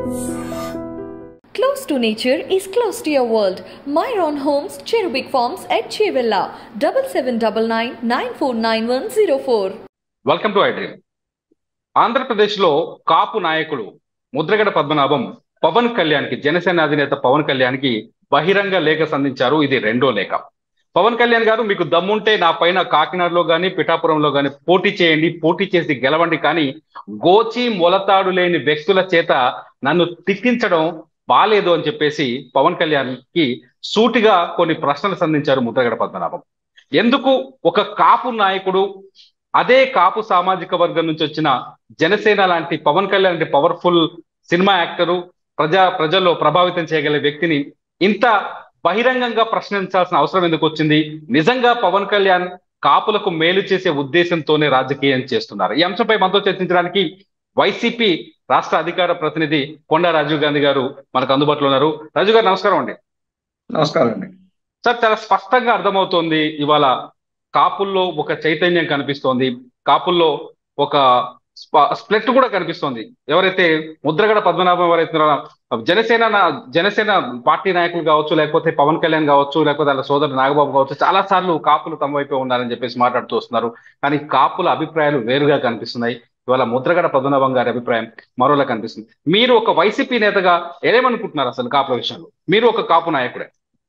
Close to nature is close to your world. Myron Homes, Cherubic Farms at Chevilla, 7799 welcome to iDream ఆంధ్రప్రదేశ్లో కాపు నాయకుడు ముద్రగడ పద్మనాభం పవన్ కళ్యాణ్కి జనసేన అధినేత పవన్ కళ్యాణ్కి బహిరంగ లేఖ సంధించారు ఇది రెండో లేఖ పవన్ కళ్యాణ్ గారు మీకు దమ్ముంటే నా పైన కాకినాడలో కానీ పిఠాపురంలో కానీ పోటీ చేయండి పోటీ చేసి గెలవండి కానీ గోచి మొలతాడు లేని వ్యక్తుల చేత నన్ను తిట్టించడం బాలేదు అని చెప్పేసి పవన్ కళ్యాణ్ కి సూటిగా కొన్ని ప్రశ్నలు సంధించారు ముద్రగడ పద్మనాభం ఎందుకు ఒక కాపు నాయకుడు అదే కాపు సామాజిక వర్గం నుంచి వచ్చిన జనసేన లాంటి పవన్ కళ్యాణ్ లాంటి పవర్ఫుల్ సినిమా యాక్టరు ప్రజా ప్రజల్లో ప్రభావితం చేయగల వ్యక్తిని ఇంత బహిరంగంగా ప్రశ్నించాల్సిన అవసరం ఎందుకు వచ్చింది నిజంగా పవన్ కళ్యాణ్ కాపులకు మేలు చేసే ఉద్దేశంతోనే రాజకీయం చేస్తున్నారు ఈ అంశంపై మనతో చర్చించడానికి వైసీపీ రాష్ట్ర అధికార ప్రతినిధి కొండా రాజీవ్ గాంధీ గారు మనకు అందుబాటులో ఉన్నారు రాజు గారు నమస్కారం అండి నమస్కారం అండి సార్ చాలా స్పష్టంగా అర్థమవుతోంది ఇవాళ కాపుల్లో ఒక చైతన్యం కనిపిస్తోంది కాపుల్లో ఒక స్ప్లెట్ కూడా కనిపిస్తోంది ఎవరైతే ముద్రగడ పద్మనాభం ఎవరైతే ఉన్నారో, జనసేన నా- జనసేన పార్టీ నాయకులు కావచ్చు లేకపోతే పవన్ కళ్యాణ్ కావచ్చు లేకపోతే వాళ్ళ సోదరుడు నాగబాబు కావచ్చు చాలా సార్లు కాపులు తమ వైపే ఉన్నారని చెప్పేసి మాట్లాడుతూ వస్తున్నారు కానీ కాపుల అభిప్రాయాలు వేరుగా కనిపిస్తున్నాయి ఇవాళ ముద్రగడ పద్మనాభం గారి అభిప్రాయం మరోలా కనిపిస్తుంది మీరు ఒక వైసీపీ నేతగా ఏమనుకుంటున్నారు అసలు కాపుల విషయంలో మీరు ఒక కాపు నాయకుడే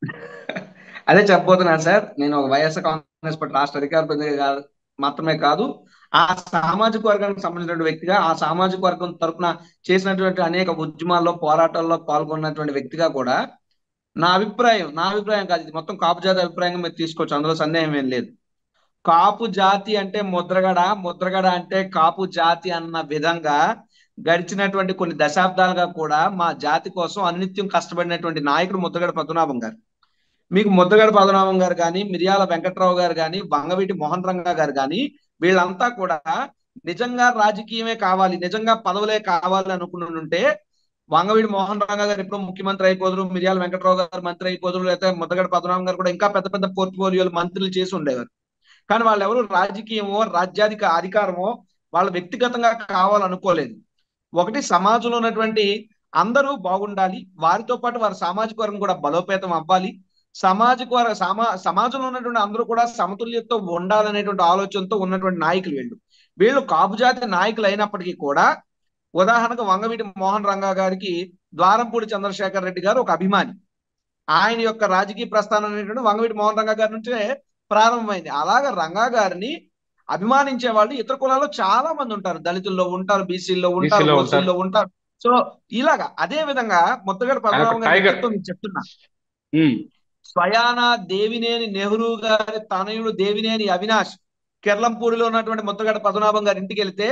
అదే చెప్పబోతున్నాను సార్ నేను ఒక వైఎస్ఆర్ కాంగ్రెస్ పార్టీ రాష్ట్ర అధికార ప్రతినిధి గా- మాత్రమే కాదు ఆ సామాజిక వర్గానికి సంబంధించిన వ్యక్తిగా ఆ సామాజిక వర్గం తరపున చేసినటువంటి అనేక ఉద్యమాల్లో పోరాటాల్లో పాల్గొన్నటువంటి వ్యక్తిగా కూడా నా అభిప్రాయం నా అభిప్రాయం కాదు ఇది మొత్తం కాపు జాతి అభిప్రాయంగా మీరు తీసుకోవచ్చు అందులో సందేహం ఏం లేదు కాపు జాతి అంటే ముద్రగడ ముద్రగడ అంటే కాపు జాతి అన్న విధంగా గడిచినటువంటి కొన్ని దశాబ్దాలుగా కూడా మా జాతి కోసం అనిత్యం కష్టపడినటువంటి నాయకుడు ముద్రగడ పద్మనాభం గారు మీకు ముద్దగడ పద్మనాభం గారు కానీ మిరియాల వెంకట్రావు గారు కానీ వంగవీటి మోహన్ రంగా గారు కానీ వీళ్ళంతా కూడా నిజంగా రాజకీయమే కావాలి నిజంగా పదవులే కావాలి అనుకుంటుంటే వంగవీటి మోహన్ రంగా గారు ఎప్పుడో ముఖ్యమంత్రి అయిపోదురు మిరియాల వెంకట్రావు గారు మంత్రి అయిపోదురు లేకపోతే ముద్దగడ పద్మనాభం గారు కూడా ఇంకా పెద్ద పెద్ద పోర్ట్ఫోలియోలు మంత్రులు చేసి ఉండేవారు కానీ వాళ్ళు ఎవరు రాజకీయమో రాజ్యాధిక అధికారమో వాళ్ళ వ్యక్తిగతంగా కావాలనుకోలేదు ఒకటి సమాజంలో ఉన్నటువంటి అందరూ బాగుండాలి వారితో పాటు వారి సామాజిక వర్గం కూడా బలోపేతం అవ్వాలి సామాజిక వర్గ సమా సమాజంలో ఉన్నటువంటి అందరూ కూడా సమతుల్యతతో ఉండాలనేటువంటి ఆలోచనతో ఉన్నటువంటి నాయకులు వీళ్ళు వీళ్ళు కాపు జాతి నాయకులు అయినప్పటికీ కూడా ఉదాహరణకు వంగవీటి మోహన్ రంగా గారికి ద్వారంపూడి చంద్రశేఖర్ రెడ్డి గారు ఒక అభిమాని ఆయన యొక్క రాజకీయ ప్రస్థానం అనేటువంటి వంగవీటి మోహన్ రంగా గారి నుంచే ప్రారంభమైంది అలాగే రంగా గారిని అభిమానించే వాళ్ళు ఇతర కులాల్లో చాలా మంది ఉంటారు దళితుల్లో ఉంటారు బీసీల్లో ఉంటారు బీసీలో ఓసీల్లో ఉంటారు సో ఇలాగా అదే విధంగా ముద్దగడ పద్మనాభం గారి టైగర్. వ్యక్తిత్వం మీకు చెప్తున్నా ఉమ్, స్వయాన దేవినేని నెహ్రూ గారి తనయుడు దేవినేని అవినాష్ కెర్లంపూడిలో ఉన్నటువంటి ముద్దగడ పద్మనాభం గారి ఇంటికి వెళ్తే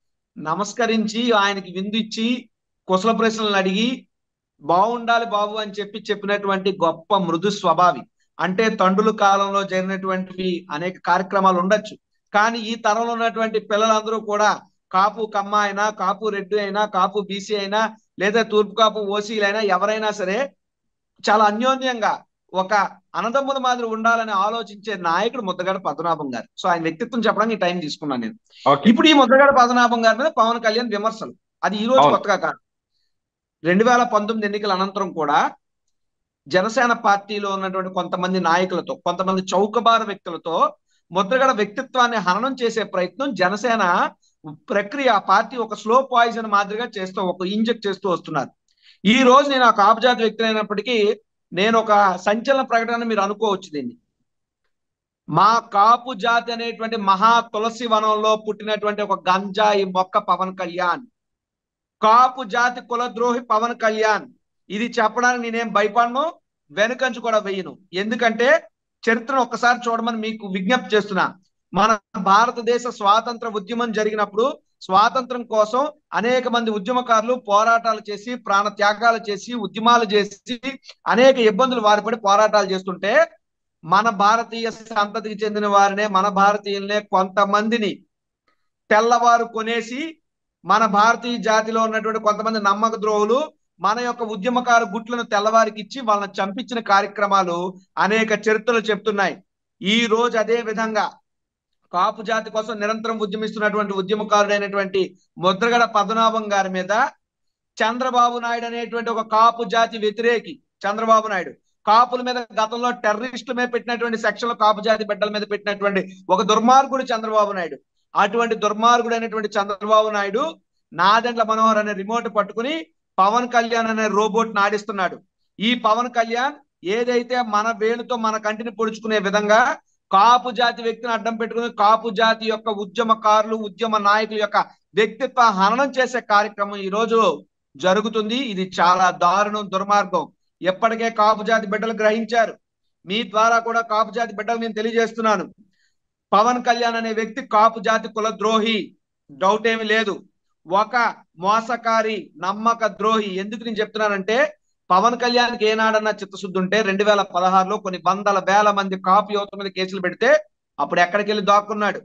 నమస్కరించి ఆయనకి విందు ఇచ్చి కుశల ప్రశ్నలను అడిగి బాగుండాలి బాబు అని చెప్పి చెప్పినటువంటి గొప్ప మృదు స్వభావి అంటే తండ్రుల కాలంలో జరిగినటువంటివి అనేక కార్యక్రమాలు ఉండొచ్చు కానీ ఈ తరంలో ఉన్నటువంటి పిల్లలందరూ కూడా కాపు కమ్మ అయినా కాపు రెడ్డి అయినా కాపు బీసీ అయినా లేదా తూర్పు కాపు ఓసీలైనా ఎవరైనా సరే చాలా అన్యోన్యంగా ఒక అన్నదమ్ముల మాదిరి ఉండాలని ఆలోచించే నాయకుడు ముద్దగడ పద్మనాభం గారు సో ఆయన వ్యక్తిత్వం చెప్పడానికి ఈ టైం తీసుకున్నాను నేను ఓకే ఇప్పుడు ఈ ముద్దగడ పద్మనాభం గారి మీద పవన్ కళ్యాణ్ విమర్శలు అది ఈ రోజు అవును. కొత్తగా కాదు రెండు వేల పంతొమ్మిది ఎన్నికల అనంతరం కూడా జనసేన పార్టీలో ఉన్నటువంటి కొంతమంది నాయకులతో కొంతమంది చౌకబార వ్యక్తులతో ముద్రగడ వ్యక్తిత్వాన్ని హననం చేసే ప్రయత్నం జనసేన ప్రక్రియ ఆ పార్టీ ఒక స్లో పాయిజన్ మాదిరిగా చేస్తూ ఒక ఇంజెక్ట్ చేస్తూ వస్తున్నారు ఈ రోజు నేను ఆ కాపుజాతి వ్యక్తి అయినప్పటికీ నేను ఒక సంచలన ప్రకటన మీరు అనుకోవచ్చు దీన్ని మా కాపు జాతి అనేటువంటి మహా తులసి వనంలో పుట్టినటువంటి ఒక గంజాయి మొక్క పవన్ కళ్యాణ్ కాపు జాతి కులద్రోహి పవన్ కళ్యాణ్ ఇది చెప్పడానికి నేనేం భయపడను వెనుకంచు కూడా వెయ్యను ఎందుకంటే చరిత్రను ఒక్కసారి చూడమని మీకు విజ్ఞప్తి చేస్తున్నా మన భారతదేశ స్వాతంత్ర ఉద్యమం జరిగినప్పుడు స్వాతంత్రం కోసం అనేక మంది ఉద్యమకారులు పోరాటాలు చేసి ప్రాణ త్యాగాలు చేసి ఉద్యమాలు చేసి అనేక ఇబ్బందులు వారి పడి పోరాటాలు చేస్తుంటే మన భారతీయ సంతతికి చెందిన వారినే మన భారతీయులనే కొంతమందిని తెల్లవారు కొనేసి మన భారతీయ జాతిలో ఉన్నటువంటి కొంతమంది నమ్మక ద్రోహులు మన యొక్క ఉద్యమకారు గుట్లను తెల్లవారికి ఇచ్చి వాళ్ళని చంపించిన కార్యక్రమాలు అనేక చరిత్రలు చెప్తున్నాయి ఈ రోజు అదే విధంగా కాపు జాతి కోసం నిరంతరం ఉద్యమిస్తున్నటువంటి ఉద్యమకారుడైనటువంటి ముద్రగడ పద్మనాభం గారి మీద చంద్రబాబు నాయుడు అనేటువంటి ఒక కాపు జాతి వ్యతిరేకి చంద్రబాబు నాయుడు కాపుల మీద గతంలో టెర్రరిస్టుల మీద పెట్టినటువంటి సెక్షన్లు కాపు జాతి బిడ్డల మీద పెట్టినటువంటి ఒక దుర్మార్గుడు చంద్రబాబు నాయుడు అటువంటి దుర్మార్గుడు అయినటువంటి చంద్రబాబు నాయుడు నాదెండ్ల మనోహర్ అనే రిమోట్ పట్టుకుని పవన్ కళ్యాణ్ అనే రోబోట్ నాడిస్తున్నాడు ఈ పవన్ కళ్యాణ్ ఏదైతే మన వేలుతో మన కంటిని పొడుచుకునే విధంగా కాపు జాతి వ్యక్తిని అడ్డం పెట్టుకుని కాపు జాతి యొక్క ఉద్యమకారులు ఉద్యమ నాయకుల యొక్క వ్యక్తిత్వ హననం చేసే కార్యక్రమం ఈ రోజు జరుగుతుంది ఇది చాలా దారుణం దుర్మార్గం ఎప్పటికే కాపు జాతి బిడ్డలు గ్రహించారు మీ ద్వారా కూడా కాపు జాతి బిడ్డలు నేను తెలియజేస్తున్నాను పవన్ కళ్యాణ్ అనే వ్యక్తి కాపు జాతి కుల ద్రోహి డౌట్ ఏమి లేదు ఒక మోసకారి నమ్మక ద్రోహి ఎందుకు నేను చెప్తున్నానంటే పవన్ కళ్యాణ్కి ఏనాడన్నా చిత్తశుద్ధి ఉంటే రెండు వేల పదహారులో కొన్ని వందల వేల మంది కాపు యువత మీద కేసులు పెడితే అప్పుడు ఎక్కడికి వెళ్ళి దాక్కున్నాడు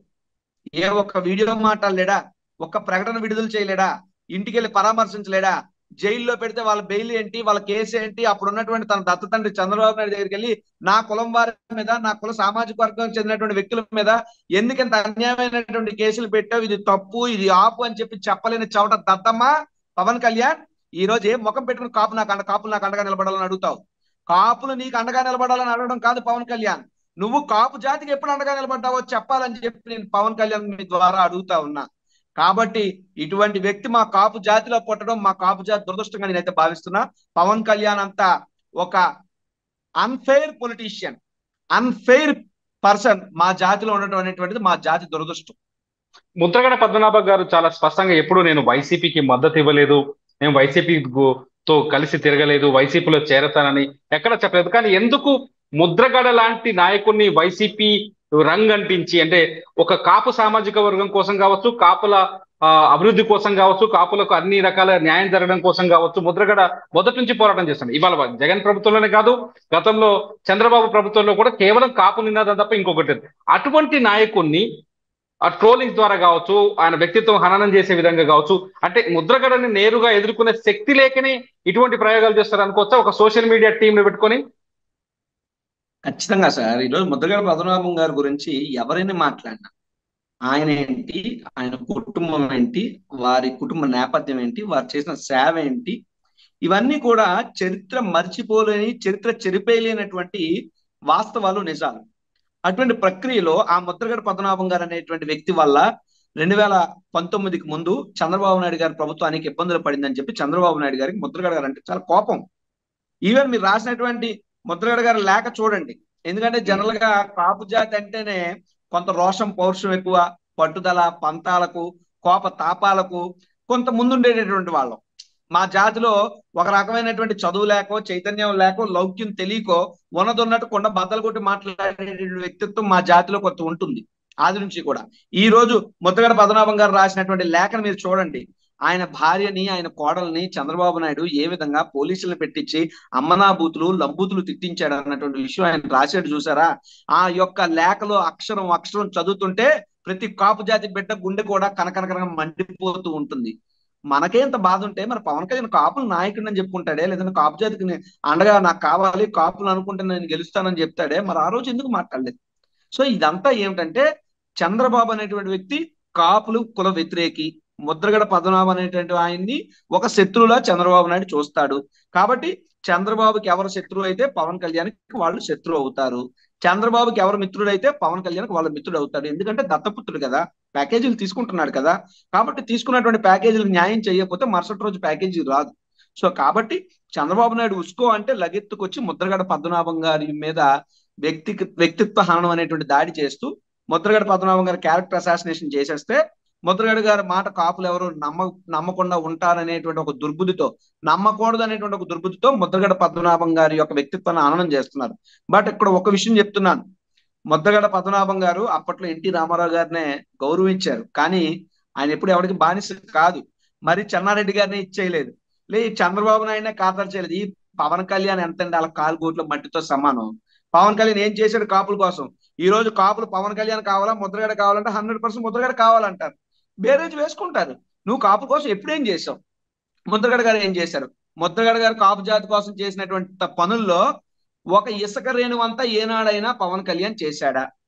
ఏ ఒక్క వీడియో మాట్లాడలేడా ఒక్క ప్రకటన విడుదల చేయలేడా ఇంటికి వెళ్ళి పరామర్శించలేడా జైల్లో పెడితే వాళ్ళ బెయిల్ ఏంటి వాళ్ళ కేసు ఏంటి అప్పుడు ఉన్నటువంటి తన దత్త తండ్రి చంద్రబాబు నాయుడు దగ్గరికి వెళ్ళి నా కులం వారి మీద నా కుల సామాజిక వర్గం చెందినటువంటి వ్యక్తుల మీద ఎందుకంత అన్యాయమైనటువంటి కేసులు పెట్టావు ఇది తప్పు ఇది ఆపు అని చెప్పి చెప్పలేని చవట దత్తమ్మ పవన్ కళ్యాణ్ ఈ రోజు ఏ ముఖం పెట్టుకుని కాపు నాకు అండ కాపులు నాకు అండగా నిలబడాలని అడుగుతావు కాపులు నీకు అండగా నిలబడాలని అడగడం కాదు పవన్ కళ్యాణ్ నువ్వు కాపు జాతికి ఎప్పుడు అండగా నిలబడ్డావో చెప్పాలని చెప్పి నేను పవన్ కళ్యాణ్ మీ ద్వారా అడుగుతా ఉన్నా కాబట్టి ఇటువంటి వ్యక్తి మా కాపు జాతిలో పుట్టడం మా కాపు జాతి దురదృష్టంగా నేనైతే భావిస్తున్నా పవన్ కళ్యాణ్ అంతా ఒక అన్ఫెయిర్ పొలిటీషియన్ అన్ఫెయిర్ పర్సన్ మా జాతిలో ఉండటం అనేటువంటిది మా జాతి దురదృష్టం ముద్రగడ పద్మనాభ గారు చాలా స్పష్టంగా ఎప్పుడు నేను వైసీపీకి మద్దతు ఇవ్వలేదు నేను వైసీపీ తో కలిసి తిరగలేదు వైసీపీలో చేరతానని ఎక్కడ చెప్పలేదు కానీ ఎందుకు ముద్రగడ లాంటి నాయకుడిని వైసీపీ రంగ్ అంటించి అంటే ఒక కాపు సామాజిక వర్గం కోసం కావచ్చు కాపుల ఆ, అభివృద్ధి కోసం కావచ్చు కాపులకు అన్ని రకాల న్యాయం జరగడం కోసం కావచ్చు ముద్రగడ మొదటి నుంచి పోరాటం చేస్తాడు ఇవాళ జగన్ ప్రభుత్వంలోనే కాదు గతంలో చంద్రబాబు ప్రభుత్వంలో కూడా కేవలం కాపు నినాదం తప్ప ఇంకొకటి లేదు. అటువంటి నాయకుడిని ఆ ట్రోలింగ్ ద్వారా కావచ్చు ఆయన వ్యక్తిత్వం హననం చేసే విధంగా కావచ్చు అంటే ముద్రగడని నేరుగా ఎదుర్కొనే శక్తి లేకనే ఇటువంటి ప్రయోగాలు చేస్తారు అనుకోవచ్చా ఒక సోషల్ మీడియా టీం ని పెట్టుకొని ఖచ్చితంగా సార్ ఈరోజు ముద్రగడ పద్మనాభం గారి గురించి ఎవరైనా మాట్లాడినా ఆయన ఏంటి ఆయన కుటుంబం ఏంటి వారి కుటుంబ నేపథ్యం ఏంటి వారు చేసిన సేవ ఏంటి ఇవన్నీ కూడా చరిత్ర మర్చిపోలేని చరిత్ర చెరిపేయలేనటువంటి వాస్తవాలు నిజాలు అటువంటి ప్రక్రియలో ఆ ముద్రగడ పద్మనాభం గారు అనేటువంటి వ్యక్తి వల్ల రెండు వేల పంతొమ్మిదికి ముందు చంద్రబాబు నాయుడు గారి ప్రభుత్వానికి ఇబ్బందులు పడిందని చెప్పి చంద్రబాబు నాయుడు గారికి ముద్రగడ గారు అంటే చాలా కోపం ఈవెన్ మీరు రాసినటువంటి ముద్రగడ గారి లేఖ చూడండి ఎందుకంటే జనరల్ గా కాపు జాతి అంటేనే కొంత రోషం పౌరుషం ఎక్కువ పట్టుదల పంతాలకు కోప తాపాలకు కొంత ముందుండేటటువంటి వాళ్ళం మా జాతిలో ఒక రకమైనటువంటి చదువు లేకో చైతన్యం లేకో లౌక్యం తెలియకో ఉన్నదన్నట్టు కొండ బద్దలు కొట్టి మాట్లాడే వ్యక్తిత్వం మా జాతిలో కొంత ఉంటుంది ఆది నుంచి కూడా ఈ రోజు ముద్రగడ పద్మనాభం గారు రాసినటువంటి లేఖను మీరు చూడండి ఆయన భార్యని ఆయన కోడల్ని చంద్రబాబు నాయుడు ఏ విధంగా పోలీసులను పెట్టించి అమ్మనాబూతులు లంబూతులు తిట్టించాడు అన్నటువంటి విషయం ఆయన రాశాడు చూసారా ఆ యొక్క లేఖలో అక్షరం అక్షరం చదువుతుంటే ప్రతి కాపు జాతి బిడ్డ గుండె కూడా కనకనకన మండిపోతూ ఉంటుంది మనకే ఇంత బాధ ఉంటే మరి పవన్ కళ్యాణ్ కాపులు నాయకుడిని అని చెప్పుకుంటాడే లేదంటే కాపు జాతికి నే- అండగా నాకు కావాలి కాపులు అనుకుంటే నేను గెలుస్తానని చెప్తాడే మరి ఆ రోజు ఎందుకు మాట్లాడలేదు సో ఇదంతా ఏమిటంటే చంద్రబాబు అనేటువంటి వ్యక్తి కాపులు కుల వ్యతిరేకి ముద్రగడ పద్మనాభం అనేటువంటి ఆయన్ని ఒక శత్రువులా చంద్రబాబు నాయుడు చూస్తాడు కాబట్టి చంద్రబాబుకి ఎవరు శత్రువు అయితే పవన్ కళ్యాణ్కి వాళ్ళు శత్రువు అవుతారు చంద్రబాబుకి ఎవరు మిత్రుడు అయితే పవన్ కళ్యాణ్కి వాళ్ళ మిత్రుడు అవుతాడు ఎందుకంటే దత్తపుత్రుడు కదా ప్యాకేజీలు తీసుకుంటున్నాడు కదా కాబట్టి తీసుకున్నటువంటి ప్యాకేజీలకు న్యాయం చేయకపోతే మరుసటి రోజు ప్యాకేజీ రాదు సో కాబట్టి చంద్రబాబు నాయుడు ఉసుకో అంటే లగెత్తుకొచ్చి ముద్రగడ పద్మనాభం గారి మీద వ్యక్తి వ్యక్తిత్వ హననం అనేటువంటి దాడి చేస్తూ ముద్రగడ పద్మనాభం గారి క్యారెక్టర్ అసాసినేషన్ చేసేస్తే ముద్రగడ గారి మాట కాపులు ఎవరు నమ్మ నమ్మకుండా ఉంటారనేటువంటి ఒక దుర్బుద్ధితో నమ్మకూడదు అనేటువంటి ఒక దుర్బుద్ధితో ముద్రగడ పద్మనాభం గారి యొక్క వ్యక్తిత్వాన్ని హననం చేస్తున్నారు బట్ ఇక్కడ ఒక విషయం చెప్తున్నాను ముద్రగడ పద్మనాభం గారు అప్పట్లో ఎన్టీ రామారావు గారినే గౌరవించారు కానీ ఆయన ఎప్పుడు ఎవరికి బానిస కాదు మరి చెన్నారెడ్డి గారిని ఇచ్చేయలేదు లే ఈ చంద్రబాబు నాయుడునే ఖాతరు చేయలేదు ఈ పవన్ కళ్యాణ్ ఎంతండి అలా కాలు గోట్ల మట్టితో సమానం పవన్ కళ్యాణ్ ఏం చేశాడు కాపుల కోసం ఈ రోజు కాపులు పవన్ కళ్యాణ్ కావాలా ముద్రగడ కావాలంటే హండ్రెడ్ పర్సెంట్ ముద్రగడ కావాలంటారు బేరేజ్ వేసుకుంటారు నువ్వు కాపు కోసం ఎప్పుడేం చేసావు ముద్రగడ గారు ఏం చేశారు ముద్రగడ గారు కాపు జాతి కోసం చేసినటువంటి పనుల్లో ఒక ఇసుక రేణువంతా ఏనాడైనా పవన్ కళ్యాణ్ చేశాడా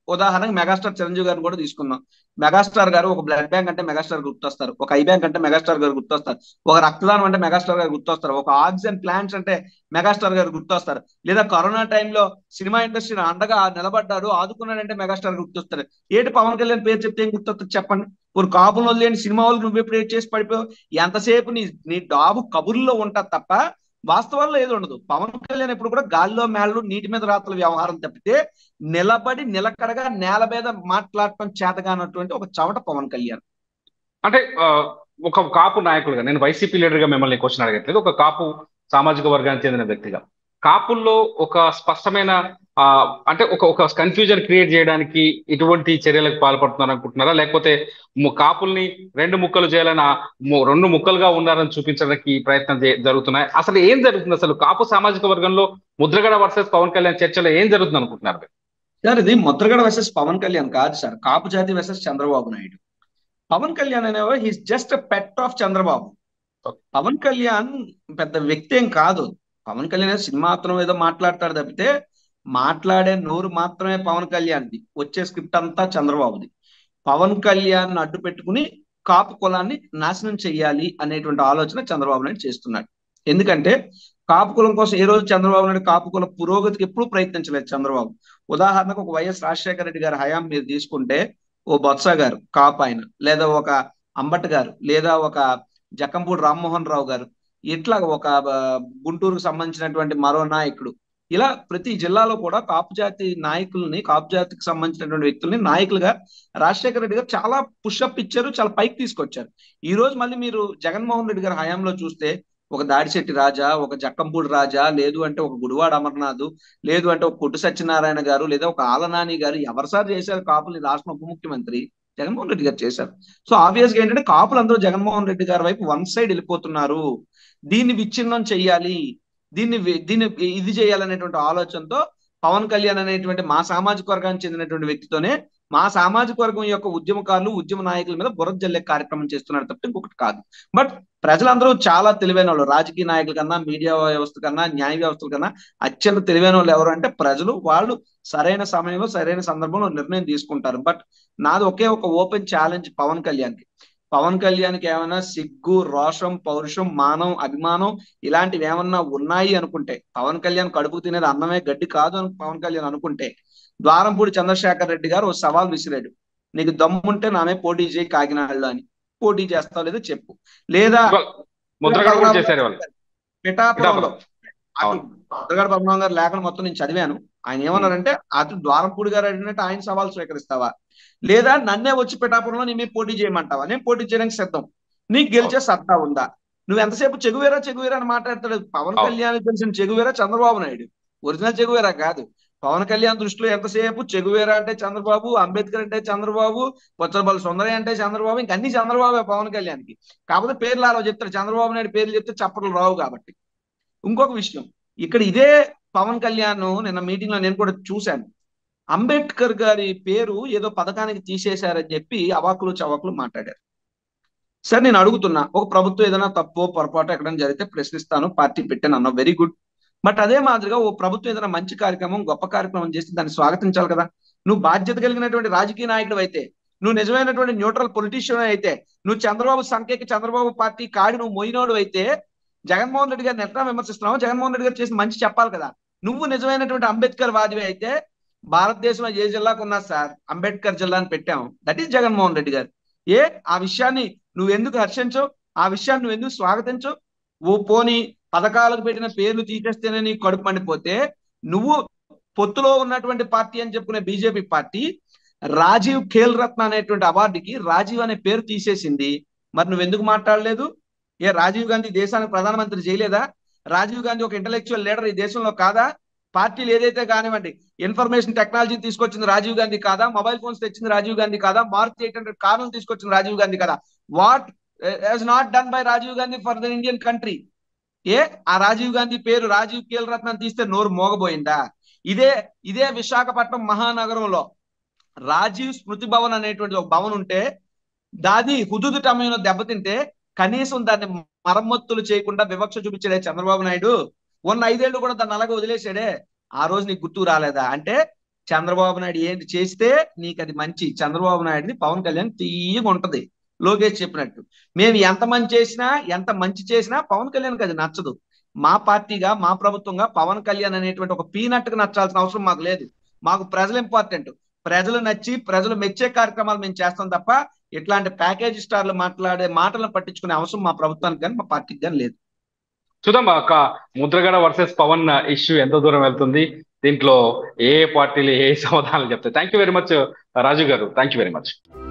ఉదాహరణకి మెగాస్టార్ చిరంజీవి గారిని కూడా తీసుకుందాం మెగాస్టార్ గారు ఒక బ్లడ్ బ్యాంక్ అంటే మెగాస్టార్ గుర్తొస్తారు ఒక ఐ బ్యాంక్ అంటే మెగాస్టార్ గారు గుర్తొస్తారు ఒక రక్తదానం అంటే మెగాస్టార్ గారు గుర్తొస్తారు ఒక ఆక్సిజన్ ప్లాంట్స్ అంటే మెగాస్టార్ గారు గుర్తొస్తారు లేదా కరోనా టైంలో సినిమా ఇండస్ట్రీని అండగా నిలబడ్డాడు ఆదుకున్నాడంటే మెగాస్టార్ గుర్తొస్తారు ఏంటి పవన్ కళ్యాణ్ పేరు చెప్తే ఏం గుర్తొస్తుంది చెప్పండి ఇప్పుడు కాపులు వదిలేని సినిమా వాళ్ళకి నువ్వు ఎప్పుడు ఏడ్ చేసి పడిపోయావు ఎంతసేపు నీ నీ డాబు కబుర్లో ఉంటది తప్ప వాస్తవాల్లో ఏది ఉండదు పవన్ కళ్యాణ్ ఎప్పుడు కూడా గాల్లో మేళ్ళు నీటి మీద రాత్రుల వ్యవహారం తప్పితే నిలబడి నిలకడగా నేల మీద మాట్లాడటం చేతగానటువంటి ఒక చవట పవన్ కళ్యాణ్ అంటే ఆ, ఒక కాపు నాయకుడిగా నేను వైసీపీ లీడర్ గా మిమ్మల్ని క్వశ్చన్ అడగట్లేదు ఒక కాపు సామాజిక వర్గానికి చెందిన వ్యక్తిగా కాపుల్లో ఒక స్పష్టమైన ఆ, అంటే ఒక ఒక కన్ఫ్యూజన్ క్రియేట్ చేయడానికి ఇటువంటి చర్యలకు పాల్పడుతున్నారు అనుకుంటున్నారా లేకపోతే ము- కాపుల్ని రెండు ముక్కలు చేయాలని ఆ ము- రెండు ముక్కలుగా ఉన్నారని చూపించడానికి ప్రయత్నం చే- జరుగుతున్నాయి అసలు ఏం జరుగుతుంది అసలు కాపు సామాజిక వర్గంలో ముద్రగడ వర్సెస్ పవన్ కళ్యాణ్ చర్చలో ఏం జరుగుతుంది అనుకుంటున్నారు మీరు? సార్ ఇది ముద్రగడ వర్సెస్ పవన్ కళ్యాణ్ కాదు సార్ కాపు జాతి వర్సెస్ చంద్రబాబు నాయుడు పవన్ కళ్యాణ్ అనేవాడు he's just pet of Chandrababu Pawan Kalyan పెద్ద వ్యక్తి ఏం కాదు పవన్ కళ్యాణ్ ఏదో సినిమా అతను ఏదో మాట్లాడతాడు తప్పితే మాట్లాడే నోరు మాత్రమే పవన్ కళ్యాణ్ది వచ్చే స్క్రిప్ట్ అంతా చంద్రబాబుది పవన్ కళ్యాణ్ అడ్డు పెట్టుకుని కాపు కులాన్ని నాశనం చెయ్యాలి అనేటువంటి ఆలోచన చంద్రబాబు నాయుడు చేస్తున్నాడు ఎందుకంటే కాపు కులం కోసం ఏ రోజు చంద్రబాబు నాయుడు కాపు కుల పురోగతికి ఎప్పుడూ ప్రయత్నించలేదు చంద్రబాబు ఉదాహరణకు ఒక వైఎస్ రాజశేఖర రెడ్డి గారి హయాం మీరు తీసుకుంటే ఓ బొత్స గారు కాపు ఆయన లేదా ఒక అంబట్ గారు లేదా ఒక జక్కంపూడి రామ్మోహన్ రావు గారు ఇట్లా ఒక ఆ, గుంటూరుకు సంబంధించినటువంటి మరో నాయకుడు ఇలా ప్రతి జిల్లాలో కూడా కాపు జాతి నాయకుల్ని కాపు జాతికి సంబంధించినటువంటి వ్యక్తుల్ని నాయకులుగా రాజశేఖర రెడ్డి గారు చాలా పుషప్ ఇచ్చారు చాలా పైకి తీసుకొచ్చారు ఈ రోజు మళ్ళీ మీరు జగన్మోహన్ రెడ్డి గారి హయాంలో చూస్తే ఒక దాడిశెట్టి రాజా ఒక జక్కంపూడి రాజా లేదు అంటే ఒక గుడివాడ అమర్నాథ్ లేదు అంటే ఒక కొట్టు సత్యనారాయణ గారు లేదా ఒక ఆలనాని గారు ఎవరు సార్ చేశారు కాపులు ఈ రాష్ట్ర ఉప ముఖ్యమంత్రి జగన్మోహన్ రెడ్డి గారు చేశారు సో ఆబ్వియస్ గా ఏంటంటే కాపులు అందరూ జగన్మోహన్ రెడ్డి గారి వైపు వన్ సైడ్ వెళ్ళిపోతున్నారు దీన్ని విచ్ఛిన్నం చెయ్యాలి దీన్ని వి- దీన్ని ఇది చేయాలనేటువంటి ఆలోచనతో పవన్ కళ్యాణ్ అనేటువంటి మా సామాజిక వర్గానికి చెందినటువంటి వ్యక్తితోనే మా సామాజిక వర్గం యొక్క ఉద్యమకారులు ఉద్యమ నాయకుల మీద బురద జల్లే కార్యక్రమం చేస్తున్నారు తప్ప ఇంకొకటి కాదు బట్ ప్రజలందరూ చాలా తెలివైన వాళ్ళు రాజకీయ నాయకుల కన్నా మీడియా వ్యవస్థ కన్నా న్యాయ వ్యవస్థల కన్నా అత్యంత తెలివైన వాళ్ళు ఎవరు అంటే ప్రజలు వాళ్ళు సరైన సమయంలో సరైన సందర్భంలో నిర్ణయం తీసుకుంటారు బట్ నాది ఒకే ఒక ఓపెన్ ఛాలెంజ్ పవన్ కళ్యాణ్కి పవన్ కళ్యాణ్కి ఏమైనా సిగ్గు రోషం పౌరుషం మానం అభిమానం ఇలాంటివి ఏమన్నా ఉన్నాయి అనుకుంటే పవన్ కళ్యాణ్ కడుపు తినేది అన్నమే గడ్డి కాదు అని పవన్ కళ్యాణ్ అనుకుంటే ద్వారంపూడి చంద్రశేఖర్ రెడ్డి గారు ఓ సవాల్ విసిరాడు నీకు దమ్ముంటే నామే పోటీ చేయి కాకినాడలో అని పోటీ చేస్తావు లేదో చెప్పు లేదా ముద్రగడ కూడా చేశారు వాళ్ళు పిఠాపురంలో అటు అవును. ముద్రగడ పద్మనాభం గారి లేఖను మొత్తం నేను చదివాను ఆయన ఏమన్నారంటే అటు ద్వారంపూడి గారు అడిగినట్టు ఆయన సవాల్ స్వీకరిస్తావా లేదా నన్నే వచ్చి పిఠాపురంలో నీ మీద పోటీ చేయమంటావా నేను పోటీ చేయడానికి సిద్ధం నీకు గెలిచే సత్తా ఉందా నువ్వు ఎంతసేపు చెగువేరా చెగువేరా అని మాట్లాడతాడు పవన్ అవును. కళ్యాణ్ తెలిసిన Che Guevara Chandrababu Naidu original Che Guevara కాదు పవన్ కళ్యాణ్ దృష్టిలో ఎంతసేపు చెగువేరా అంటే చంద్రబాబు అంబేద్కర్ అంటే చంద్రబాబు బొచ్చరబల్లి సుందరయ్య అంటే చంద్రబాబు ఇంక అన్ని చంద్రబాబే పవన్ కళ్యాణ్కి కాకపోతే పేర్లు అలా చెప్తారు చంద్రబాబు నాయుడు పేర్లు చెప్తే చప్పట్లు రావు కాబట్టి ఇంకొక విషయం ఇక్కడ ఇదే పవన్ కళ్యాణ్ నిన్న మీటింగ్ లో నేను కూడా చూశాను అంబేద్కర్ గారి పేరు ఏదో పథకానికి తీసేశారని చెప్పి అవాకులు చవాకులు మాట్లాడారు సార్ నేను అడుగుతున్నా ఒక ప్రభుత్వం ఏదైనా తప్పు పొరపాటు ఎక్కడైనా జరిగితే ప్రశ్నిస్తాను పార్టీ పెట్టాను అన్న వెరీ గుడ్ బట్ అదే మాదిరిగా ఓ ప్రభుత్వం ఏదైనా మంచి కార్యక్రమం గొప్ప కార్యక్రమం చేస్తే దాన్ని స్వాగతించాలి కదా నువ్వు బాధ్యత కలిగినటువంటి రాజకీయ నాయకుడు అయితే నువ్వు నిజమైనటువంటి న్యూట్రల్ పొలిటీషియన్ అయితే నువ్వు చంద్రబాబు సంఖ్యకి చంద్రబాబు పార్టీ కాడి నువ్వు మొయినోడు అయితే జగన్మోహన్ రెడ్డి గారిని ఎట్లా విమర్శిస్తున్నావు జగన్మోహన్ రెడ్డి గారు చేసి మంచి చెప్పాలి కదా నువ్వు నిజమైనటువంటి అంబేద్కర్ వాదివి అయితే భారతదేశంలో ఏ జిల్లాకు ఉన్నా సార్ అంబేద్కర్ జిల్లా అని పెట్టాము దట్ ఈస్ జగన్మోహన్ రెడ్డి గారు ఏ ఆ విషయాన్ని నువ్వు ఎందుకు హర్షించవు ఆ విషయాన్ని నువ్వు ఎందుకు స్వాగతించవు ఓ పోని పథకాలకు పెట్టిన పేర్లు తీసేస్తేనే నీకు కడుపు మండిపోతే నువ్వు పొత్తులో ఉన్నటువంటి పార్టీ అని చెప్పుకునే బీజేపీ పార్టీ రాజీవ్ ఖేల్ రత్న అనేటువంటి అవార్డుకి రాజీవ్ అనే పేరు తీసేసింది మరి నువ్వు ఎందుకు మాట్లాడలేదు ఏ రాజీవ్ గాంధీ దేశానికి ప్రధానమంత్రి చేయలేదా రాజీవ్ గాంధీ ఒక ఇంటలెక్చువల్ లీడర్ ఈ దేశంలో కాదా పార్టీలు ఏదైతే కానివ్వండి ఇన్ఫర్మేషన్ టెక్నాలజీ తీసుకొచ్చింది రాజీవ్ గాంధీ కాదా మొబైల్ ఫోన్స్ తెచ్చింది రాజీవ్ గాంధీ కాదా మారుతి ఎయిట్ హండ్రెడ్ కార్లను తీసుకొచ్చింది రాజీవ్ గాంధీ కాదా what has not done by Rajiv Gandhi for the Indian country ఏ ఆ రాజీవ్ గాంధీ పేరు రాజీవ్ కేల్ రత్నం తీస్తే నోరు మోగబోయిందా ఇదే ఇదే విశాఖపట్నం మహానగరంలో రాజీవ్ స్మృతి భవన్ అనేటువంటి ఒక భవన్ ఉంటే దాది హుదుదు టమయంలో దెబ్బతింటే కనీసం దాన్ని మరమ్మతులు చేయకుండా వివక్ష చూపించాడే చంద్రబాబు నాయుడు ఉన్న ఐదేళ్లు కూడా దాన్ని అలాగే వదిలేసాడే ఆ రోజు నీకు గుర్తుకు రాలేదా అంటే చంద్రబాబు నాయుడు ఏంటి చేస్తే నీకు అది మంచి చంద్రబాబు నాయుడుది పవన్ కళ్యాణ్ తీయగా ఉంటది లోకేష్ చెప్పినట్టు మేము ఎంత మంచి చేసినా ఎంత మంచి చేసినా పవన్ కళ్యాణ్కి అది నచ్చదు మా పార్టీగా మా ప్రభుత్వంగా పవన్ కళ్యాణ్ అనేటువంటి ఒక పీనట్టుకు నచ్చాల్సిన అవసరం మాకు లేదు మాకు ప్రజలు ఇంపార్టెంట్ ప్రజలు నచ్చి ప్రజలు మెచ్చే కార్యక్రమాలు మేము చేస్తాం తప్ప ఇట్లాంటి ప్యాకేజ్ స్టార్లు మాట్లాడే మాటలను పట్టించుకునే అవసరం మా ప్రభుత్వానికి కానీ మా పార్టీకి కానీ లేదు చూద్దాం ఒక ముద్రగడ వర్సెస్ పవన్ ఇష్యూ ఎంత దూరం వెళ్తుంది దీంట్లో ఏ పార్టీలు ఏ సమాధానాలు చెప్తాయి thank you very much Raju garu thank you very much